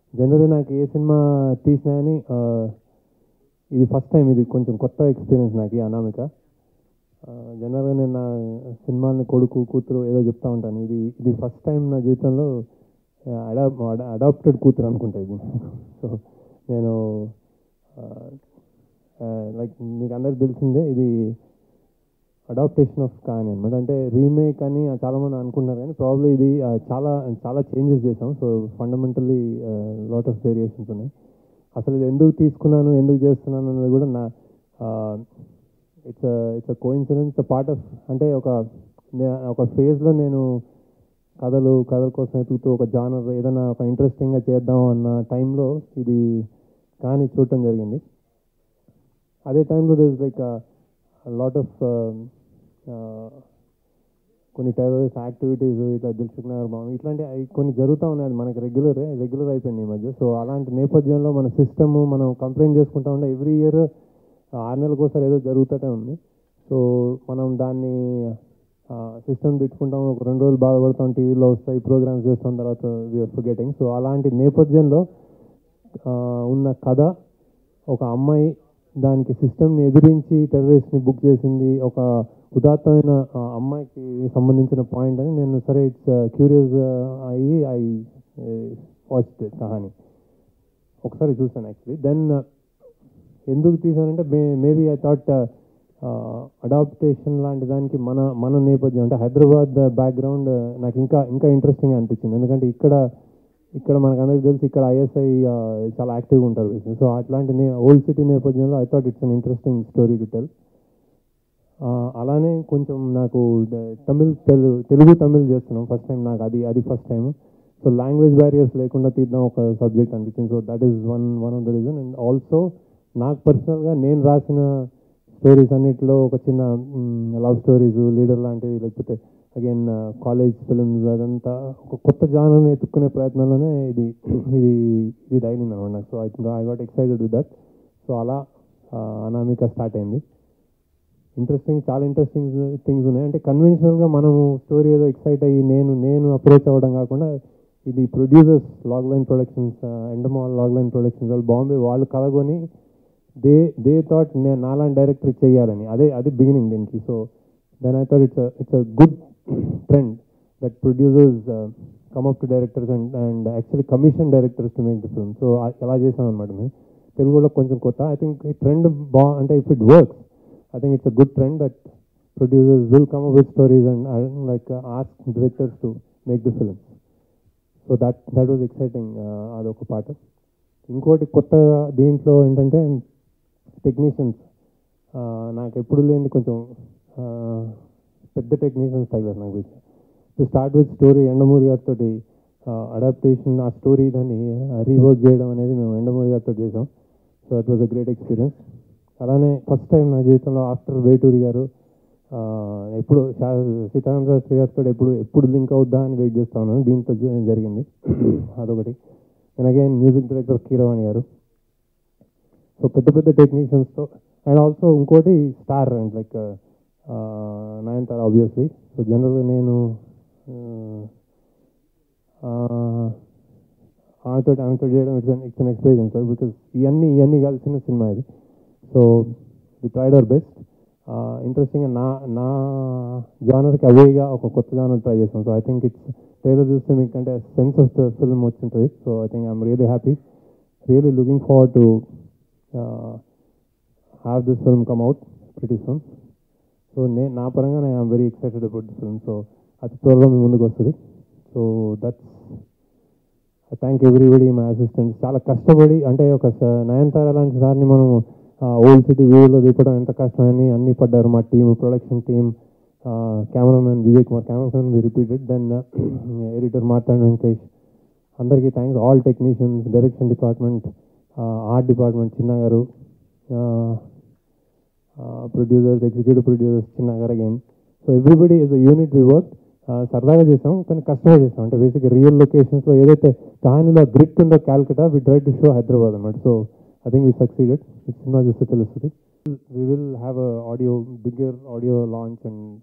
Generally నాకు ఏ cinema తీసినా కానీ ఆ, ఇది ఫస్ట్ టైం ఇది కొంచెం కొత్త ఎక్స్పీరియన్స్ నాకు ఈ అనామిక జనరల్గా నేను నా సినిమాని కొడుకు కూతురు ఏదో చెప్తా ఉంటాను ఇది ఇది ఫస్ట్ టైం నా జీవితంలో అడా అడాప్టెడ్ కూతురు అనుకుంటా ఇది సో నేను లైక్ మీకు అందరికి తెలిసిందే ఇది అడాప్టేషన్ ఆఫ్ కానీ అనమాట అంటే రీమేక్ అని చాలామంది అనుకుంటున్నారు కానీ ప్రాబ్లీ ఇది ఆ, చాలా చాలా చేంజెస్ చేసాం so fundamentally lot of variations ఉన్నాయి అసలు ఇది ఎందుకు తీసుకున్నాను ఎందుకు చేస్తున్నాను అన్నది కూడా నా it's it's a coincidence part of అంటే ఒక నే- ఒక ఫేజ్లో నేను కథలు కథల కోసం ఎతుకుతూ ఒక జానర్ ఏదైనా ఒక ఇంట్రెస్టింగ్గా చేద్దాం అన్న టైంలో ఇది కానీ చూడటం జరిగింది అదే టైంలో దిస్ లైక్ లాట్ ఆఫ్ కొన్ని టెర్రరిస్ట్ యాక్టివిటీస్ ఇట్లా దిల్సుఖ్ నగర్ బాగుంది ఇట్లాంటి అవి కొన్ని జరుగుతూ ఉన్నాయి అది మనకి రెగ్యులర్ రెగ్యులర్ అయిపోయింది ఈ మధ్య సో అలాంటి నేపథ్యంలో మన సిస్టమ్ మనం కంప్లైంట్ చేసుకుంటా ఉండే ఎవ్రీ ఇయర్ ఆరు నెలలకు ఒకసారి ఏదో జరుగుతూనే ఉంది సో మనం దాన్ని సిస్టమ్ తిట్టుకుంటాం ఒక రెండు రోజులు బాధపడతాం టీవీలో వస్తాయి ప్రోగ్రామ్స్ చేస్తాం తర్వాత వీఆర్ ఫర్గెటింగ్ సో అలాంటి నేపథ్యంలో ఆ, ఉన్న కథ ఒక అమ్మాయి దానికి సిస్టమ్ని ఎదిరించి టెర్రరిస్ట్ని బుక్ చేసింది ఒక ఉదాత్తమైన ఆ, అమ్మాయికి సంబంధించిన పాయింట్ అని నేను సరే ఇట్స్ క్యూరియస్ అయ్యి ఐ వాచ్ కహాని ఒకసారి చూసాను యాక్చువల్లీ దెన్ ఎందుకు తీసానంటే may maybe I thought adaptation లాంటి దానికి మన మన నేపథ్యం అంటే హైదరాబాద్ బ్యాక్గ్రౌండ్ నాకు ఇంకా ఇంకా ఇంట్రెస్టింగ్ అనిపించింది ఎందుకంటే ఇక్కడ ఇక్కడ మనకు అందరికి తెలిసి ఇక్కడ ఐఎస్ఐ చాలా యాక్టివ్గా ఉంటారు సో అట్లాంటి ఓల్డ్ సిటీ నేపథ్యంలో I thought it's an interesting story to tell అలానే కొంచెం నాకు ద- తమిళ్ తెలుగు తెలుగు తమిళ్ చేస్తున్నాం ఫస్ట్ టైం నాకు అది అది first time so language barriers లేకుండా తీద్దాం ఒక సబ్జెక్ట్ అనిపించింది so that is one one of the reason and also నాకు పర్సనల్గా నేను రాసిన స్టోరీస్ అన్నిటిలో ఒక చిన్న లవ్ స్టోరీస్ లీడర్ లాంటివి లేకపోతే అగైన్ కాలేజ్ ఫిల్మ్స్ అదంతా ఒక కొత్త జానర్ని ఎత్తుక్కునే ప్రయత్నంలోనే ఇది ఇది ఇది తగిలింది అనమాట నాకు so I think I got excited with that so అలా ఆ, అనామిక స్టార్ట్ అయింది ఇంట్రెస్టింగ్ చాలా ఇంట్రెస్టింగ్ థింగ్స్ ఉన్నాయి అంటే కన్వెన్షనల్గా మనము స్టోరీ ఏదో ఎక్సైట్ అయ్యి నేను నేను అప్రోచ్ అవ్వడం కాకుండా ఇది producers Log Line Productions Endemol Log Line Productions వాళ్ళు బాంబే వాళ్ళు కలగొని దే దే థాట్ నేను నాలాంటి డైరెక్టర్ చేయాలని అదే అది బిగినింగ్ దీనికి so then I thought it's it's a good trend that producers come up to directors and and actually commission directors to make the film so ఎలా చేసాం అనమాట మేము తెలుగులో కొంచెం కొత్త ఐ థింక్ ఈ ట్రెండ్ బా అంటే if it works I think it's a good trend that producers will come up with stories and uh, like uh, ask directors to make the films. So that that was exciting అదొక పాట ఇంకోటి కొత్త దీంట్లో ఏంటంటే technicians నాకు ఎప్పుడు లేని కొంచెం uh, పెద్ద టెక్నీషియన్స్ తగిలారు నాకు to start with story Yandamuri గారితో అడాప్టేషన్ ఆ స్టోరీ దాన్ని రీవర్క్ చేయడం అనేది మేము ఎండమూరి గారితో చేసాం so that was a great experience అలానే ఫస్ట్ టైం నా జీవితంలో ఆఫ్టర్ వేటూరి గారు ఆ, ఎప్పుడు శా- సీతారామ శాస్త్రి గారితో ఎప్పుడు ఎప్పుడు లింక్ అవుద్దా అని వెయిట్ చేస్తా ఉన్నాను దీంతో జ- జరిగింది అదొకటి and again music director Keeravani garu so పెద్ద పెద్ద టెక్నీషియన్స్తో అండ్ ఆల్సో ఇంకోటి star and like Nayanthara obviously so జనరల్గా నేను ఆ, ఆమెతో ఆమెతో చేయడం it's it's an experience because ఇవన్నీ ఇవన్నీ కలిసిన సినిమా ఇది so we tried our best interesting నా నా జానర్కి అవేగా ఒక కొత్త జానర్ ట్రై చేసాం so I think it's trailer చూస్తే మీకు అంటే సెన్స్ ఆఫ్ ద ఫిల్మ్ వచ్చింటుంది so I think I'm really happy really looking forward to have this film come out pretty soon so నేను నా పరంగా నేను I'm very excited about the film so అతి త్వరలో మీ ముందుకు వస్తుంది so that's thank everybody my assistants చాలా కష్టపడి అంటే ఒక స- నయనతార లాంటి సార్ని మనం ఓల్డ్ సిటీ వ్యూలో దిప్పడం ఎంత కష్టమని అన్ని పడ్డారు మా team production team cameraman Vijay Kumar cameraman we repeated then editor Marthand Venkatesh అందరికీ thanks all technicians direction department art department Chinna garu producers executive producers Chinna garu again so everybody is unit we work సరదాగా చేసాం కానీ కష్టంగా చేసాం అంటే బేసిక్ రియల్ లొకేషన్స్లో ఏదైతే కహానీలో గ్రిట్ ఉందో Calcutta we try to show Hyderabad అన్నమాట so I think we succeeded సినిమా చూస్తే తెలుస్తుంది we will have a audio bigger audio launch and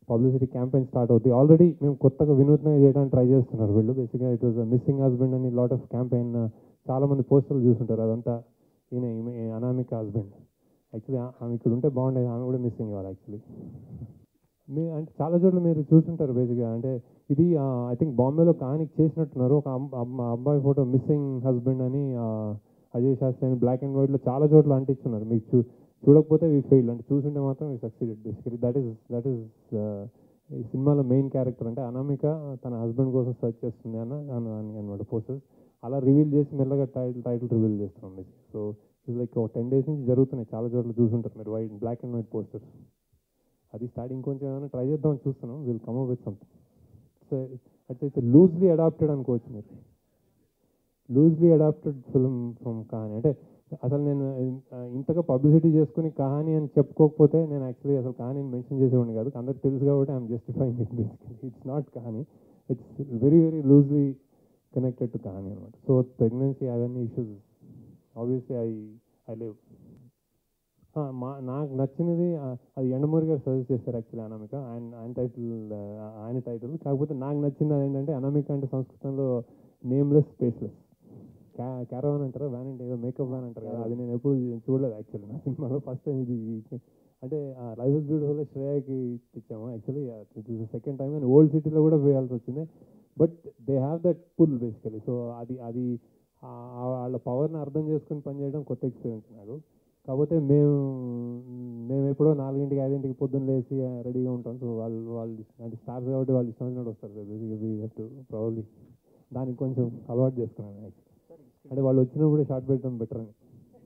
publicity campaign start అవుతుంది ఆల్రెడీ మేము కొత్తగా వినూత్నంగా చేయడానికి ట్రై చేస్తున్నారు వీళ్ళు బేసిక్గా ఇట్ వాజ్ మిస్సింగ్ హస్బెండ్ అని లాట్ ఆఫ్ క్యాంపెయిన్ చాలా మంది పోస్టర్లు చూసుంటారు అదంతా ఈయన ఈమె అనామిక హస్బెండ్ యాక్చువల్లీ ఆమె ఇక్కడ ఉంటే బాగుండేది ఆమె కూడా మిస్సింగ్ ఇవ్వాలి యాక్చువల్లీ మీ అంటే చాలా చోట్ల మీరు చూసుంటారు బేసిక్గా అంటే ఇది ఐ థింక్ బాంబేలో కానికి చేసినట్టున్నారు ఒక అమ్- అమ్- అబ్బాయి ఫోటో మిస్సింగ్ హస్బెండ్ అని ఆ, అజయ్ శాస్త్రి అని బ్లాక్ అండ్ వైట్లో చాలా చోట్ల అంటించున్నారు మీకు చూ చూడకపోతే వీ ఫెయిల్ అంటే చూసుంటే మాత్రం we succeeded basically that is that is ఈ సినిమాలో మెయిన్ క్యారెక్టర్ అంటే అనామిక తన హస్బెండ్ కోసం సర్చ్ చేస్తుంది అన్న అని అని అనమాట పోస్టర్స్ అలా రివీల్ చేసి మెల్లగా టైటిల్ టైటిల్ రివీల్ చేస్తున్నాం మీకు సో ఇది లైక్ ఒక టెన్ డేస్ నుంచి జరుగుతున్నాయి చాలా చోట్ల చూసుంటారు మీరు white black and white posters అది స్టార్టింగ్ కొంచెం ఏమైనా ట్రై చేద్దామని చూస్తున్నాం will come with something so అట్లయితే లూజ్లీ అడాప్టెడ్ అనుకోవచ్చు మీరు loosely adapted film from Kahaani అంటే అసలు నేను ఆ, ఇంతగా పబ్లిసిటీ చేసుకుని కహాని అని చెప్పుకోకపోతే నేను యాక్చువల్లీ అసలు కహానీని మెన్షన్ చేసేవాడిని కాదు అందరికి తెలుసు కాబట్టి I'm justifying it basically it's not Kahaani it's very very loosely connected to Kahaani అనమాట సో ప్రెగ్నెన్సీ అవన్నీ issues obviously I I live ఆ, మా నాకు నచ్చినది ఆ, అది ఎండమూరి గారు సజెస్ట్ చేస్తారు యాక్చువల్లీ అనామిక ఆయన ఆయన టైటిల్ ఆయన టైటిల్ కాకపోతే నాకు నచ్చింది అది ఏంటంటే అనామిక అంటే సంస్కృతంలో నేమ్లెస్ స్పేస్లెస్ క్యా క్యారవాన్ అంటారా వ్యాన్ అంటే ఏదో మేకప్ వ్యాన్ అంటారు కదా అది నేను ఎప్పుడు చూడలేదు యాక్చువల్లీ నా సినిమాలో ఫస్ట్ టైం ఇది అంటే లైఫ్ ఇస్ బ్యూటిఫుల్ శ్రేయాకి ఇచ్చాము actually it is second time and old సిటీలో కూడా వేయాల్సి వచ్చింది but they have that pull basically so అది అది ఆ- ఆ వాళ్ళ పవర్ని అర్థం చేసుకుని పనిచేయడం కొత్త ఎక్స్పీరియన్స్ నాకు కాకపోతే మేము మేము ఎప్పుడో నాలుగింటికి ఐదింటికి పొద్దున్న లేచి రెడీగా ఉంటాం సో వాళ్ళు వాళ్ళు అంటే స్టార్స్ కాబట్టి వాళ్ళు ఇష్టం వచ్చినట్టు వస్తారు బేసిక్గా టు ప్రాబ్లీ దానికి కొంచెం అలవాటు చేసుకున్నాను యాక్చువల్లీ అంటే వాళ్ళు వచ్చినప్పుడు షార్ట్ పెట్టడం బెటర్ అని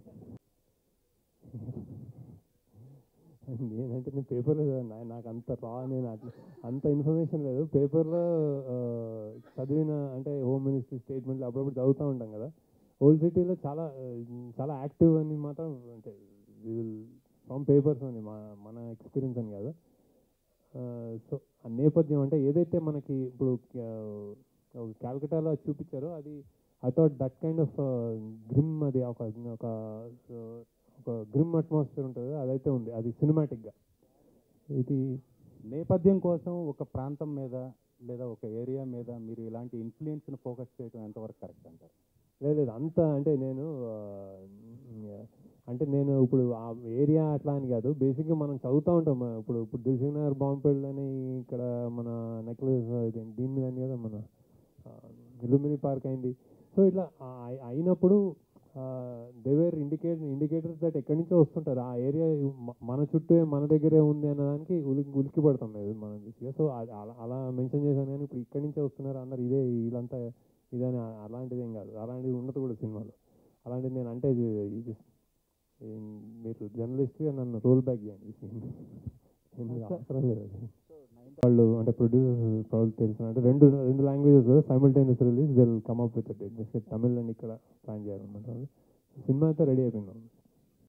నేనంటే నేను పేపర్లో చదివాను నాకు అంత రా నేను అట్లా అంత ఇన్ఫర్మేషన్ లేదు పేపర్లో చదివిన అంటే హోమ్ మినిస్ట్రీ స్టేట్మెంట్లు అప్పుడప్పుడు చదువుతూ ఉంటాం కదా ఓల్డ్ సిటీలో చాలా ఆ, చాలా యాక్టివ్ అని మాత్రం అంటే విల్ ఫ్రమ్ పేపర్స్ అని మా మన ఎక్స్పీరియన్స్ అని కాదు సో ఆ నేపథ్యం అంటే ఏదైతే మనకి ఇప్పుడు క్యాల్కటాలో చూపించారో అది I thought that kind of grim అది ఒక ఒక ఒక గ్రిమ్ అట్మాస్ఫియర్ ఉంటుంది కదా, అదైతే ఉంది అది సినిమాటిక్గా ఇది నేపథ్యం కోసం ఒక ప్రాంతం మీద లేదా ఒక ఏరియా మీద మీరు ఇలాంటి ఇన్ఫ్లుయెన్స్ని ఫోకస్ చేయడం ఎంతవరకు కరెక్ట్ అంటారు లేదు లేదు అంత అంటే నేను ఆ, అంటే నేను ఇప్పుడు ఆ ఏరియా అట్లా అని కాదు బేసిక్గా మనం చదువుతూ ఉంటాం మన ఇప్పుడు ఇప్పుడు దిల్సుఖ్ నగర్ బాంబేళ్ళు అని ఇక్కడ మన నెక్లెస్ దీని మీద అని కదా మన లుమిని పార్క్ అయింది సో ఇట్లా ఆ- అయి- అయినప్పుడు దేవేర్ ఇండికేట్ ఇండికేటర్స్ దట్ ఎక్కడి నుంచో వస్తుంటారు ఆ ఏరియా మన చుట్టూ మన దగ్గరే ఉంది అన్నదానికి ఉలికి ఉలికి పడతాం లేదు మనం బేసిక్గా సో అలా అలా మెన్షన్ చేశాను కానీ ఇప్పుడు ఇక్కడి నుంచే వస్తున్నారు అందరు ఇదే వీళ్ళంతా ఇదని అలాంటిది ఏం కాదు అలాంటిది ఉండదు కూడా సినిమాలో అలాంటిది నేను అంటే ఇది ఇది ఏం- మీరు జర్నలిస్ట్గా నన్ను రోల్ బ్యాక్ చేయండి ఈ scene. ఎందుకు అవసరం లేదు అది వాళ్ళు అంటే ప్రొడ్యూసర్ ప్రాబ్లం తెలుసు అంటే రెండు రెండు లాంగ్వేజెస్ కదా simultaneous release they'll come up with date Tamil and ఇక్కడ ప్లాన్ చేయాలన్నమాట సినిమా అయితే రెడీ అయిపోయింది